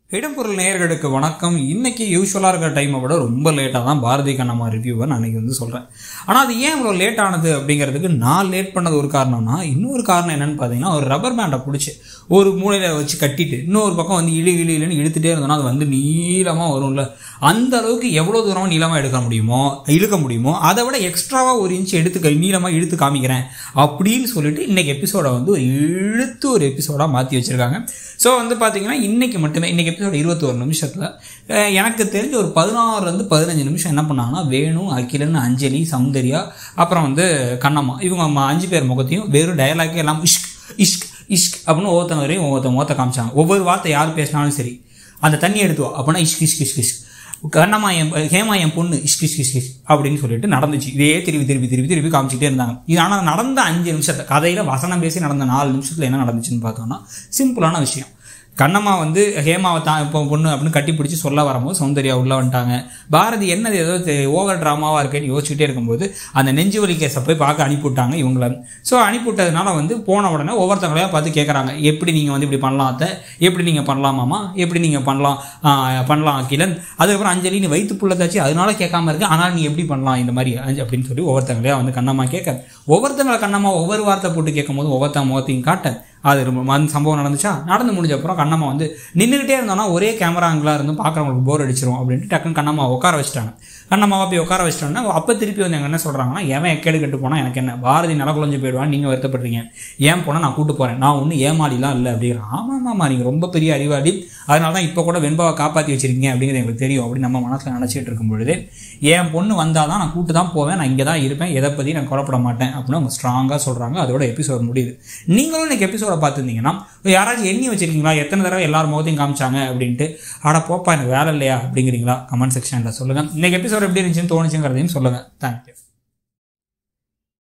இடம்பொருள் நேயர்களுக்கு வணக்கம் இன்னைக்கு யூஸ்வலாக இருக்கிற டைமை விட ரொம்ப லேட்டாக தான் பாரதி கண்ணம்மா ரிவ்யூவை நான் அன்றைக்கி வந்து சொல்கிறேன் ஆனால் அது ஏன் இவ்வளோ லேட் ஆனது அப்படிங்கிறதுக்கு நான் லேட் பண்ணது ஒரு காரணம்னா இன்னொரு காரணம் என்னன்னு பார்த்தீங்கன்னா ஒரு ரப்பர் பேண்டை பிடிச்சி ஒரு மூலையில் வச்சு கட்டிட்டு இன்னொரு பக்கம் வந்து இழு இழு இழுன்னு இழுத்துட்டே இருந்தோம்னா அது வந்து நீளமாக வரும்ல அந்த அளவுக்கு எவ்வளோ தூரம் நீளமாக எடுக்க முடியுமோ இழுக்க முடியுமோ அதை விட எக்ஸ்ட்ராவாக ஒரு இன்ச் எடுத்து கை- நீளமாக இழுத்து காமிக்கிறேன் அப்படின்னு சொல்லிட்டு இன்னைக்கு எபிசோடை வந்து ஒரு இழுத்து ஒரு எபிசோடாக மாற்றி வச்சுருக்காங்க ஸோ வந்து பார்த்தீங்கன்னா இன்னைக்கு மட்டுமே இன்னைக்கு எபிசோட் இருபத்தோரு நிமிஷத்தில் எனக்கு தெரிஞ்ச ஒரு பதினாறுலேருந்து பதினஞ்சு நிமிஷம் என்ன பண்ணாங்கன்னா வேணு அகிலன் அஞ்சலி சௌந்தர்யா அப்புறம் வந்து கண்ணம்மா இவங்க ம- அஞ்சு பேர் முகத்தையும் வெறும் டயலாக்கே எல்லாம் இஷ்க் இஷ்க் இஷ்க் அப்படின்னு ஒவ்வொருத்தங்க வரையும் ஒவ்வொருத்த முகத்தை காமிச்சாங்க ஒவ்வொரு வார்த்தை யார் பேசினாலும் சரி அந்த தண்ணி எடுத்து வா அப்படின்னா இஷ்க் இஷ்க் இஷ்க் இஷ்க் கண்ணம்மா என் ஹேமா என் பொண்ணு இஷ்க் இஷ்க் இஷ்க் இஷ்க் அப்படின்னு சொல்லிட்டு நடந்துச்சு இதே திருப்பி திருப்பி திருப்பி திருப்பி காமிச்சிட்டே இருந்தாங்க இது ஆனால் நடந்த அஞ்சு நிமிஷத்தை கதையில் வசனம் பேசி நடந்த நாலு நிமிஷத்தில் என்ன நடந்துச்சுன்னு பார்த்தோம்னா சிம்பிளான விஷயம் கண்ணம்மா வந்து ஹேமாவை தான் இப்போ பொண்ணு அப்படின்னு கட்டி பிடிச்சி சொல்ல வரும்போது சௌந்தர்யா உள்ளே வந்துட்டாங்க பாரதி என்னது ஏதோ ஓவர் ட்ராமாவாக இருக்கேன்னு யோசிச்சுட்டே இருக்கும்போது அந்த நெஞ்சு வலி கேஸை போய் பார்க்க அனுப்பிவிட்டாங்க இவங்கள ஸோ அனுப்பிவிட்டதுனால வந்து போன உடனே ஒவ்வொருத்தங்களையா பார்த்து கேட்குறாங்க எப்படி நீங்கள் வந்து இப்படி பண்ணலாம் அத்தை எப்படி நீங்கள் பண்ணலாமாமா எப்படி நீங்கள் பண்ணலாம் ஆஹ் பண்ணலாம் அகிலன் அதுக்கப்புறம் அஞ்சலி நீ வயிற்று புள்ளதாச்சு அதனால கேட்காம இருக்கு ஆனால் நீ எப்படி பண்ணலாம் இந்த மாதிரி அஞ்சு- அப்படின்னு சொல்லி ஒவ்வொருத்தங்களையா வந்து கண்ணம்மா கேட்க ஒவ்வொருத்தங்களை கண்ணம்மா ஒவ்வொரு வார்த்தை போட்டு கேட்கும்போது ஒவ்வொருத்தங்க முகத்தையும் காட்ட அது ரொம்ப அந்த சம்பவம் நடந்துச்சா நடந்து முடிஞ்ச அப்புறம் கண்ணம்மா வந்து நின்றுக்கிட்டே இருந்தோம்னா ஒரே கேமரா ஆங்கிளாக இருந்து பார்க்குறவங்களுக்கு போர் அடிச்சிரும் அப்படின்ட்டு டக்குன்னு கண்ணம்மா உட்கார வச்சிட்டாங்க கண்ணம்மாவை போய் உட்கார வச்சிட்டோன்னா அப்போ திருப்பி வந்து எங்க என்ன சொல்கிறாங்கன்னா எவன் எக்கேடு கட்டு போனால் எனக்கு என்ன பாரதி நலகுலஞ்சு போயிடுவான் நீங்கள் வருத்தப்படுறீங்க ஏன் போனால் நான் கூட்டு போகிறேன் நான் ஒன்றும் ஏமாளிலாம் இல்லை அப்படிங்கிறேன் ஆமாம் ஆமாம் நீங்கள் ரொம்ப பெரிய அறிவாளி அதனால தான் இப்போ கூட வெண்பாவை காப்பாற்றி வச்சிருக்கீங்க அப்படிங்கிறது எங்களுக்கு தெரியும் அப்படின்னு நம்ம மனசில் நினச்சிட்டு இருக்கும் பொழுது என் பொண்ணு வந்தால் தான் நான் கூட்டு தான் போவேன் நான் இங்கே தான் இருப்பேன் எதை பற்றி நான் குழப்பட மாட்டேன் அப்படின்னு அவங்க ஸ்ட்ராங்காக சொல்கிறாங்க அதோட எபிசோட் முடியுது நீங்களும் இன்னைக்கு எபிசோட பார்த்துருந்தீங்கன்னா யாராச்சும் எண்ணி வச்சிருக்கீங்களா எத்தனை தடவை எல்லார் முகத்தையும் காமிச்சாங்க அப்படின்ட்டு அட போப்பா எனக்கு வேலை இல்லையா அப்படிங்கிறீங்களா கமெண்ட் செக்ஷனில் சொல்லுங்கள் இன்னைக்கு எபிசோட் எப்படி இருந்துச்சுன்னு தோணுச்சுங்கிறதையும் சொல்லுங்கள் தேங்க்யூ